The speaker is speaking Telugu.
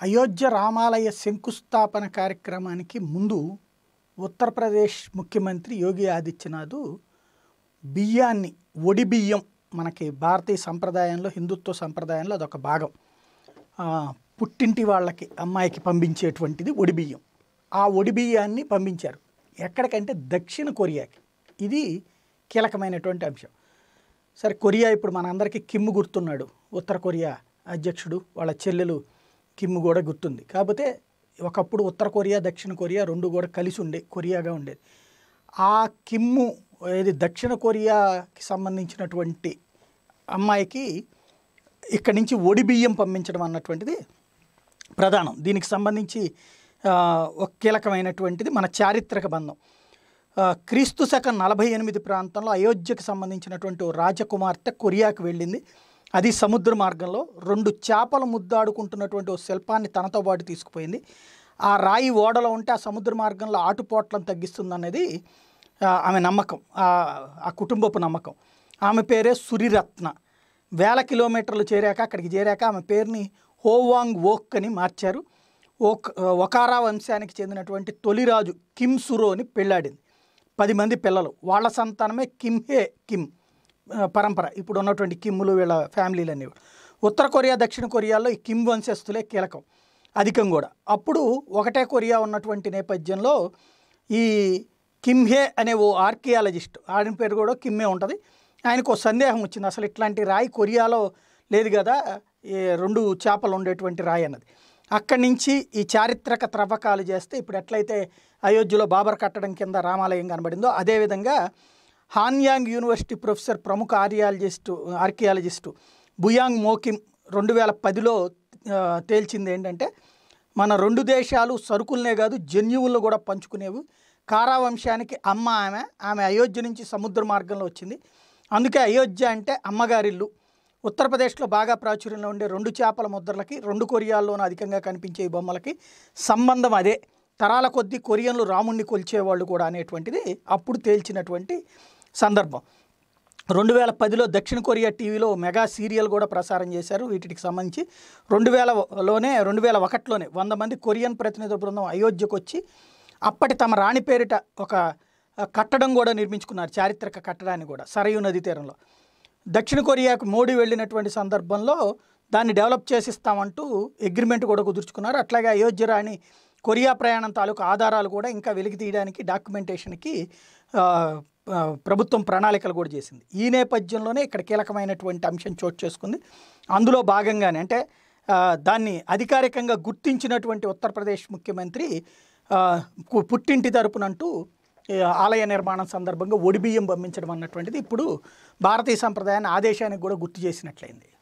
అయోధ్య రామాలయ శంకుస్థాపన కార్యక్రమానికి ముందు ఉత్తరప్రదేశ్ ముఖ్యమంత్రి యోగి ఆదిత్యనాథ్ బియ్యాన్ని ఒడి బియ్యం మనకి భారతీయ సంప్రదాయంలో హిందుత్వ సంప్రదాయంలో అదొక భాగం ఆ, పుట్టింటి వాళ్ళకి అమ్మాయికి పంపించేటువంటిది ఒడి బియ్యం ఆ ఒడి బియ్యాన్ని పంపించారు ఎక్కడికంటే దక్షిణ కొరియాకి ఇది కీలకమైనటువంటి అంశం సరే కొరియా ఇప్పుడు మనందరికీ కిమ్ గుర్తున్నాడు ఉత్తర కొరియా అధ్యక్షుడు వాళ్ళ చెల్లెలు కిమ్ కూడా గుర్తుంది కాకపోతే ఒకప్పుడు ఉత్తర కొరియా దక్షిణ కొరియా రెండు కూడా కలిసి ఉండే కొరియాగా ఉండేది ఆ కిమ్ము ఏది దక్షిణ కొరియాకి సంబంధించినటువంటి అమ్మాయికి ఇక్కడి నుంచి ఒడి బియ్యం పంపించడం అన్నటువంటిది ప్రధానం దీనికి సంబంధించి ఆ, ఒక కీలకమైనటువంటిది మన చారిత్రక బంధం ఆ, క్రీస్తు శకం నలభై ఎనిమిది ప్రాంతంలో అయోధ్యకు సంబంధించినటువంటి ఓ రాజకుమార్తె కొరియాకు వెళ్ళింది అది సముద్ర మార్గంలో రెండు చేపలు ముద్దాడుకుంటున్నటువంటి ఓ శిల్పాన్ని తనతో పాటు తీసుకుపోయింది ఆ రాయి ఓడలో ఉంటే ఆ సముద్ర మార్గంలో ఆటుపోట్లను తగ్గిస్తుందనేది ఆ, ఆమె నమ్మకం ఆ ఆ కుటుంబపు నమ్మకం ఆమె పేరే సురిరత్న వేల కిలోమీటర్లు చేరాక అక్కడికి చేరాక ఆమె పేరుని హోవాంగ్ ఓక్ అని మార్చారు ఓక్ ఒకారా వంశానికి చెందినటువంటి తొలిరాజు కిమ్ సురోని పెళ్ళాడింది పది మంది పిల్లలు వాళ్ళ సంతానమే కిమ్ హే కిమ్ ఆ, పరంపర ఇప్పుడు ఉన్నటువంటి కిమ్ములు వీళ్ళ ఫ్యామిలీలన్నీ కూడా. ఉత్తర కొరియా దక్షిణ కొరియాలో ఈ కిమ్ వంశస్థులే కీలకం అధికం కూడా అప్పుడు ఒకటే కొరియా ఉన్నటువంటి నేపథ్యంలో ఈ కిమ్హే అనే ఓ ఆర్కియాలజిస్ట్ ఆయన పేరు కూడా కిమ్మే ఉంటుంది ఆయనకు ఓ సందేహం వచ్చింది అసలు ఇట్లాంటి రాయి కొరియాలో లేదు కదా ఈ రెండు చేపలు ఉండేటువంటి రాయి అన్నది అక్కడి నుంచి ఈ చారిత్రక త్రవ్వకాలు చేస్తే ఇప్పుడు ఎట్లయితే అయోధ్యలో బాబర్ కట్టడం కింద రామాలయం కనబడిందో అదేవిధంగా హాన్యాంగ్ యూనివర్సిటీ ప్రొఫెసర్ ప్రముఖ ఆర్కియాలజిస్టు ఆర్కియాలజిస్టు బుయాంగ్ మోకిమ్ రెండు వేల పదిలో ఆ, తేల్చింది ఏంటంటే మన రెండు దేశాలు సరుకులనే కాదు జన్యువులను కూడా పంచుకునేవి కారా వంశానికి అమ్మ ఆమె ఆమె అయోధ్య నుంచి సముద్ర మార్గంలో వచ్చింది అందుకే అయోధ్య అంటే అమ్మగారిల్లు ఉత్తరప్రదేశ్లో బాగా ప్రాచుర్యంలో ఉండే రెండు చేపల ముద్రలకి రెండు కొరియాల్లోనూ అధికంగా కనిపించే ఈ బొమ్మలకి సంబంధం అదే తరాల కొద్దీ కొరియన్లు రాముణ్ణి కొలిచేవాళ్ళు కూడా అనేటువంటిది అప్పుడు తేల్చినటువంటి సందర్భం రెండు వేల పదిలో దక్షిణ కొరియా టీవీలో మెగా సీరియల్ కూడా ప్రసారం చేశారు వీటికి సంబంధించి రెండు వేలలోనే రెండు వేల ఒకటిలోనే వంద మంది కొరియన్ ప్రతినిధుల బృందం అయోధ్యకు వచ్చి అప్పటి తమ రాణి పేరిట ఒక ఆ, కట్టడం కూడా నిర్మించుకున్నారు చారిత్రక కట్టడాన్ని కూడా సరయు నది తీరంలో దక్షిణ కొరియాకు మోడీ వెళ్ళినటువంటి సందర్భంలో దాన్ని డెవలప్ చేసిస్తామంటూ అగ్రిమెంట్ కూడా కుదుర్చుకున్నారు అట్లాగే అయోధ్య రాణి కొరియా ప్రయాణం తాలూకు ఆధారాలు కూడా ఇంకా వెలికి తీయడానికి డాక్యుమెంటేషన్కి ఆ, ఆ, ప్రభుత్వం ప్రణాళికలు కూడా చేసింది ఈ నేపథ్యంలోనే ఇక్కడ కీలకమైనటువంటి అంశం చోటు చేసుకుంది అందులో భాగంగానే అంటే ఆ, దాన్ని అధికారికంగా గుర్తించినటువంటి ఉత్తరప్రదేశ్ ముఖ్యమంత్రి ఆ, కు- పుట్టింటి తరపునంటూ ఈ ఆలయ నిర్మాణం సందర్భంగా ఒడిబియ్యం పంపించడం అన్నటువంటిది ఇప్పుడు భారతీయ సంప్రదాయాన్ని ఆదేశానికి కూడా గుర్తు చేసినట్లయింది